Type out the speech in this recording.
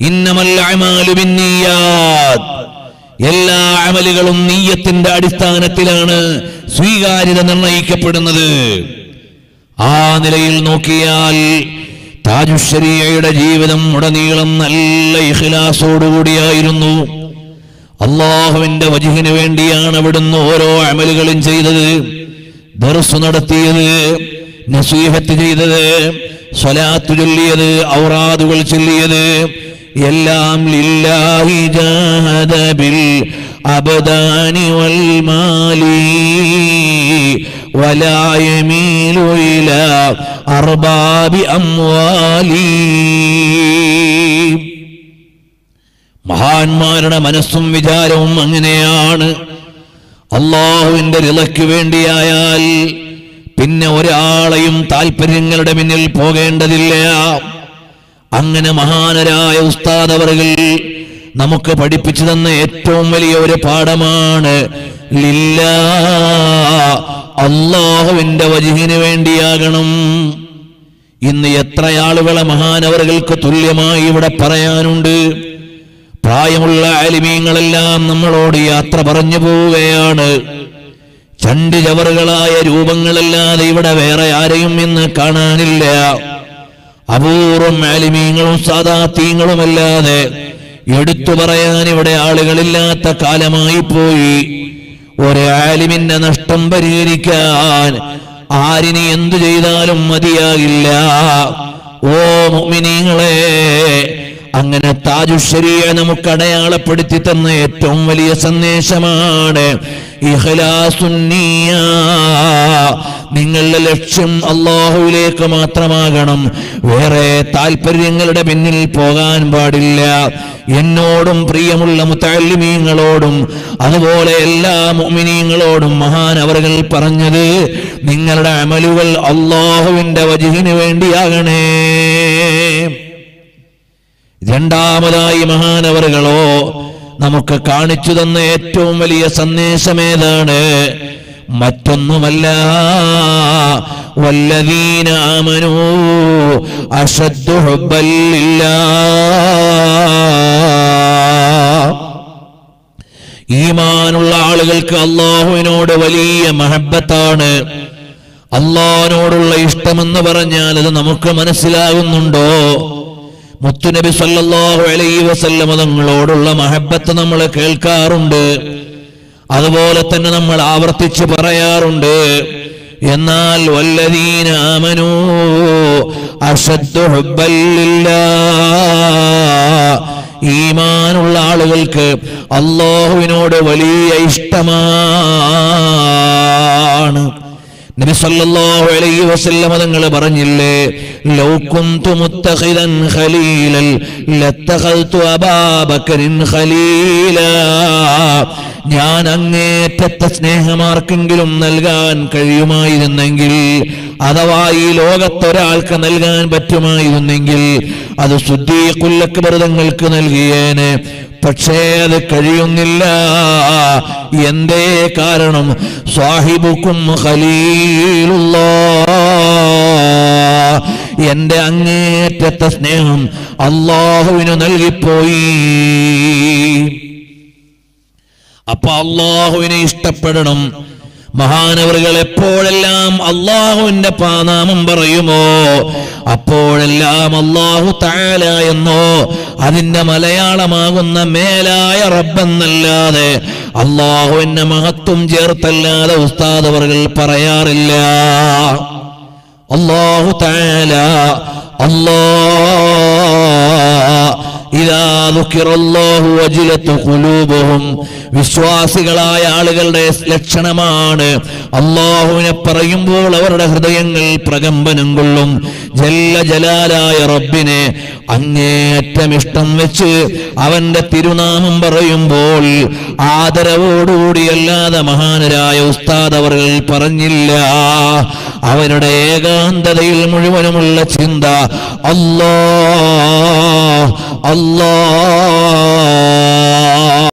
ഇന്നമൽ അഅമാലു ബിന്നിയാത്ത് എല്ലാ അമലുകളും നീയത്തിന്റെ അടിസ്ഥാനത്തിലാണ് സ്വീകാര്യത നിർണയിക്കപ്പെടുന്നത് ആ നിലയിൽ നോക്കിയാൽ താജുശരിയയുടെ ജീവിതം ഉടനീളം നല്ല ഇഖ്ലാസോടുകൂടിയായിരുന്നു അള്ളാഹുവിന്റെ വജുഹിന് വേണ്ടിയാണ് അവിടുന്ന് ഓരോ അമലുകളും ചെയ്തത് ദർസ് നടത്തിയത് നസീഹത്ത് ചെയ്തത് സ്വലാത്ത് ചൊല്ലിയത് ഔറാദുകൾ ചൊല്ലിയത് എല്ലാം ലില്ലാഹി ജാഹദ ബിൽ അബദാനി വൽ മാലി ولا يميل إلى أرباب أموالي മഹാന്മാരുടെ മനസ്സും വിചാരവും അങ്ങനെയാണ് അള്ളാഹുവിന്റെ റിളയ്ക്ക് വേണ്ടിയായാൽ പിന്നെ ഒരാളെയും താല്പര്യങ്ങളുടെ മുന്നിൽ പോകേണ്ടതില്ല അങ്ങനെ മഹാനരായ ഉസ്താദവറുകൾ നമുക്ക് പഠിപ്പിച്ചു തന്ന ഏറ്റവും വലിയ ഒരു പാഠമാണ് ലില്ലാ അള്ളാഹുവിന്റെ വജുഹിന് വേണ്ടിയാകണം ഇന്ന് എത്ര ആളുകളെ മഹാനവറുകൾക്ക് തുല്യമായി ഇവിടെ പറയാനുണ്ട് പ്രായമുള്ള അലിമീങ്ങളെല്ലാം നമ്മളോട് യാത്ര പറഞ്ഞു പോവുകയാണ് ചണ്ടി ചവറുകളായ രൂപങ്ങളല്ലാതെ ഇവിടെ വേറെ ആരെയും ഇന്ന് കാണാനില്ല അപൂർവം ആലിമീങ്ങളും സാദാത്തീങ്ങളുമല്ലാതെ എടുത്തു പറയാൻ ഇവിടെ ആളുകളില്ലാത്ത കാലമായി പോയി ഒരു ആലിമിന്റെ നഷ്ടം പരിഹരിക്കാൻ ആരിനി എന്തു ചെയ്താലും മതിയാകില്ല ഓ മുഅ്മിനീങ്ങളെ അങ്ങനെ താജുശരിയെ നമുക്ക് അടയാളപ്പെടുത്തി തന്ന ഏറ്റവും വലിയ സന്ദേശമാണ് ഇഖ്ലാസുന്നീയ. നിങ്ങളുടെ ലക്ഷ്യം അള്ളാഹുവിലേക്ക് മാത്രമാകണം വേറെ താല്പര്യങ്ങളുടെ പിന്നിൽ പോകാൻ പാടില്ല എന്നോടും പ്രിയമുള്ള മുത്തല്ലിമീങ്ങളോടും അതുപോലെ എല്ലാ മുഅ്മിനീങ്ങളോടും മഹാൻ അവர்கள் പറഞ്ഞത് നിങ്ങളുടെ അമലുകൾ അള്ളാഹുവിന്റെ വജുഹിന് വേണ്ടിയാകണേ രണ്ടാമതായി മഹാനവറുകളോ നമുക്ക് കാണിച്ചു തന്ന ഏറ്റവും വലിയ സന്ദേശം ഏതാണ് മറ്റൊന്നുമല്ല വല്ലദീന ആമനൂ അഷദ്ദു ഹുബ്ബൻ ലില്ലാഹ് ഈമാനുള്ള ആളുകൾക്ക് അള്ളാഹുവിനോട് വലിയ മഹബത്താണ് അള്ളാഹിനോടുള്ള ഇഷ്ടമെന്ന് പറഞ്ഞാൽ അത് നമുക്ക് മനസ്സിലാകുന്നുണ്ടോ മുത്തുനബി സല്ലല്ലാഹു അലൈഹി വസല്ലമ തങ്ങളോടുള്ള മഹബത്ത് നമ്മൾ കേൾക്കാറുണ്ട് അതുപോലെ തന്നെ നമ്മൾ ആവർത്തിച്ച് പറയാറുണ്ട് എന്നാൽ വല്ലദീന ആമനൂ അഷദ്ദു ഹുബ്ബൻ ലില്ലാഹ് ഈമാനുള്ള ആളുകൾക്ക് അള്ളാഹുവിനോട് വലിയ ഇഷ്ടമാണ് നബി സല്ലല്ലാഹു അലൈഹി വസല്ലമ തങ്ങൾ പറഞ്ഞില്ലേ ലൗ കുന്തു മുത്തഖിദൻ ഖലീലൻ ലത്തഖൽതു അബാബക്കറിൻ ഖലീല ഞാൻ അങ്ങേറ്റത്തെ സ്നേഹമാർക്കെങ്കിലും നൽകാൻ കഴിയുമായിരുന്നെങ്കിൽ അഥവാ ഈ ലോകത്തൊരാൾക്ക് നൽകാൻ പറ്റുമായിരുന്നെങ്കിൽ അത് സുദ്ദീഖുല്ലക്ബർ തങ്ങൾക്ക് നൽകിയേന് പക്ഷേ അത് കഴിയുന്നില്ല എന്തേ കാരണം സാഹിബുക്കും ഖലീലുള്ള എന്റെ അങ്ങേറ്റത്തെ സ്നേഹം അള്ളാഹുവിന് നൽകിപ്പോയി അപ്പൊ അള്ളാഹുവിനെ ഇഷ്ടപ്പെടണം മഹാനവറുകൾ എപ്പോഴെല്ലാം അള്ളാഹുവിന്റെ പാനാമം പറയുമോ അപ്പോഴെല്ലാം അള്ളാഹു താല എന്നോ അതിന്റെ മലയാളമാകുന്ന മേലായ റബ്ബെന്നല്ലാതെ അള്ളാഹുവിന്റെ മഹത്വം ചേർത്തല്ലാതെ ഉസ്താദ് അവറുകൾ പറയാറില്ല അള്ളാഹു താല അല്ലാ ഇതാ ദുഃഖിറല്ലാഹു വജിലത്ത് ഖുലൂബുഹും വിശ്വാസികളായ ആളുകളുടെ ലക്ഷണമാണ് അള്ളാഹുവിനെ പറയുമ്പോൾ അവരുടെ ഹൃദയങ്ങൾ പ്രകമ്പനം കൊള്ളും ജല്ല ജലാലായ റബ്ബിനെ അങ്ങേയറ്റം ഇഷ്ടം വെച്ച് അവന്റെ തിരുനാമം പറയുമ്പോൾ ആദരവോടുകൂടിയല്ലാതെ മഹാനരായ ഉസ്താദ് അവർ പറഞ്ഞില്ല അവരുടെ ഏകാന്തതയിൽ മുഴുവനുമുള്ള ചിന്ത അല്ലാ അല്ലാ